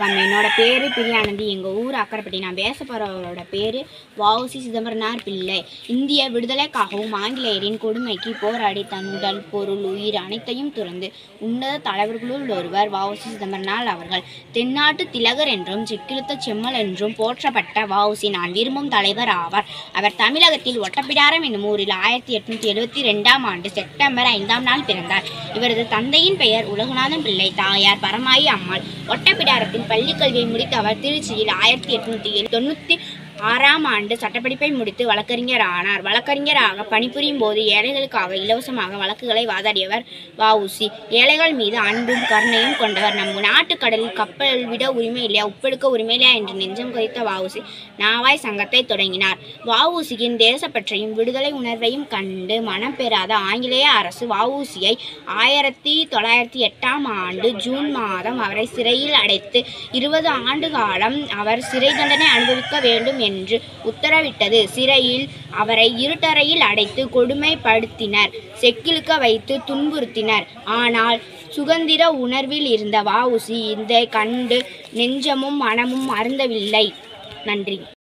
வணக்கம் என்னோட பேர் பிரியானந்தி எங்கள் ஊர் அக்கரைப்பட்டி நான் பேச போகிறவரோட பேர் வஉசி சிதம்பரனார் பிள்ளை இந்திய விடுதலைக்காகவும் ஆங்கிலேயரின் கொடுமைக்கு போராடி தன் உடல் பொருள் உயிர் அனைத்தையும் துறந்து உன்னத தலைவர்களுள் ஒருவர் வஉசி சிதம்பரனார் அவர்கள் தென்னாட்டு திலகர் என்றும் செக்கிழுத்த செம்மல் என்றும் போற்றப்பட்ட வஉசி நான் விரும்பும் தலைவர் ஆவார் அவர் தமிழகத்தில் ஒட்டப்பிடாரம் என்னும் ஊரில் ஆயிரத்தி எட்நூத்தி எழுபத்தி ரெண்டாம் ஆண்டு செப்டம்பர் ஐந்தாம் நாள் பிறந்தார் இவரது தந்தையின் பெயர் உலகநாதன் பிள்ளை தாயார் பரமாயி அம்மாள் ஒட்டப்பிடாரத்தில் பள்ளிக் கல்வியை முடித்த அவர் திருச்சியில் ஆயிரத்தி எட்நூத்தி தொண்ணூற்றி ஆறாம் ஆண்டு சட்டப்படிப்பை முடித்து வழக்கறிஞர் ஆனார் வழக்கறிஞராக பணிபுரியும் போது ஏழைகளுக்காக இலவசமாக வழக்குகளை வாதாடியவர் வஉசி ஏழைகள் மீது அன்பும் கருணையும் கொண்டவர் நம் நாட்டு கடலில் கப்பல் விட உரிமை இல்லையா உப்பெடுக்க உரிமை இல்லையா என்று நெஞ்சம் கொதித்த வஉசி நாவாய் சங்கத்தை தொடங்கினார் வஉசியின் தேசப்பற்றையும் விடுதலை உணர்வையும் கண்டு மனம் பெறாத ஆங்கிலேய அரசு வஉசியை ஆயிரத்தி தொள்ளாயிரத்தி எட்டாம் ஆண்டு ஜூன் மாதம் அவரை சிறையில் அடைத்து இருபது ஆண்டு காலம் அவர் சிறை தண்டனை அனுபவிக்க வேண்டும் என்று உத்தரவிட்டது சிறையில் அவரை இருட்டறையில் அடைத்து கொடுமைப்படுத்தினர் செக்கிழுக்க வைத்து துன்புறுத்தினர் ஆனால் சுதந்திர உணர்வில் இருந்த வஉசி இதை கண்டு நெஞ்சமும் மனமும் அருந்தவில்லை நன்றி